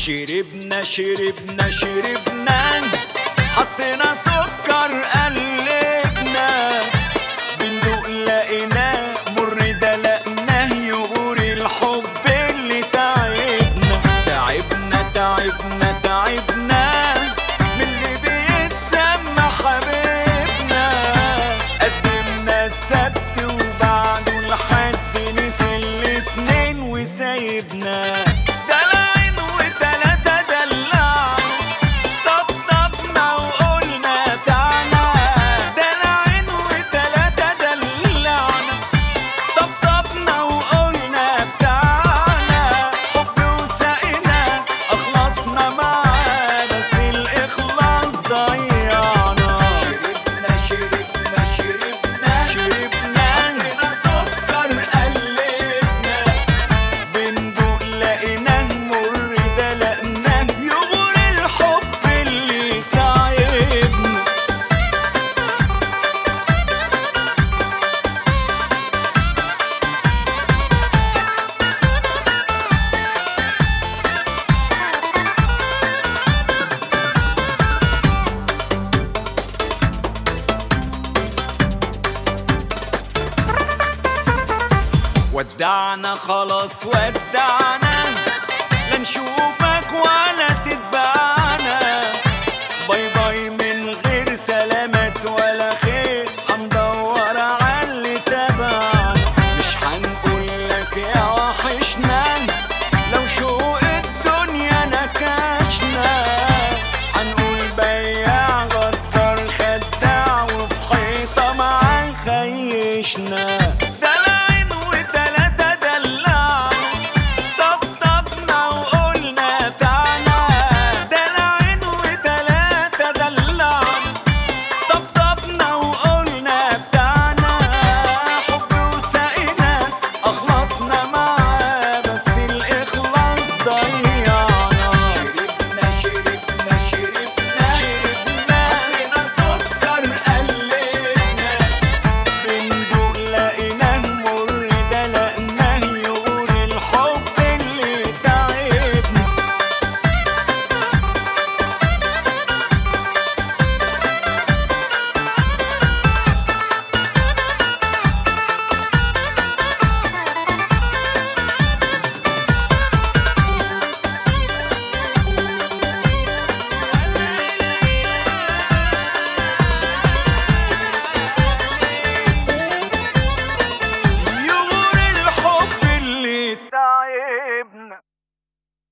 شربنا شربنا شربنا حطينا سكر قلبنا بندوق لقيناه مر دلقناه يغور الحب اللي تعبنا تعبنا تعبنا تعبنا من اللي بيتسمى حبيبنا قدمنا السبت وبعده لحد نسي الاتنين وسايبنا دلعين وتلاتة دلعنا طبطبنا وقلنا تعالى دلعين وتلاتة دلعنا طبطبنا وقلنا بتاعنا حب وسقينا أخلصنا معاه بس الإخلاص ضيعنا شربنا شربنا شربنا شربنا عندنا سكر قلبنا بندوق لقيناه مر دلقناه يغور الحب اللي تعبنا ودعنا خلاص ودعنا لا نشوفك ولا تتبعنا باي باي من غير سلامات ولا خير هندور على اللي تبعنا مش هنقول لك يا وحشنا لو شوق الدنيا نكشنا هنقول بياع غدار خداع وفي حيطة معاه خيشنا دلعين وتلاتة دلعنا طبطبنا وقلنا تعالى دلعين وتلاتة دلعنا طبطبنا وقلنا بتاعنا حب وسقينا أخلصنا معاه بس الإخلاص ضيعنا شربنا شربنا شربنا شربنا عندنا سكر قلبنا بندوق لقيناه مر دلقناه يغور الحب اللي تعبنا يغور الحب اللي تعبنا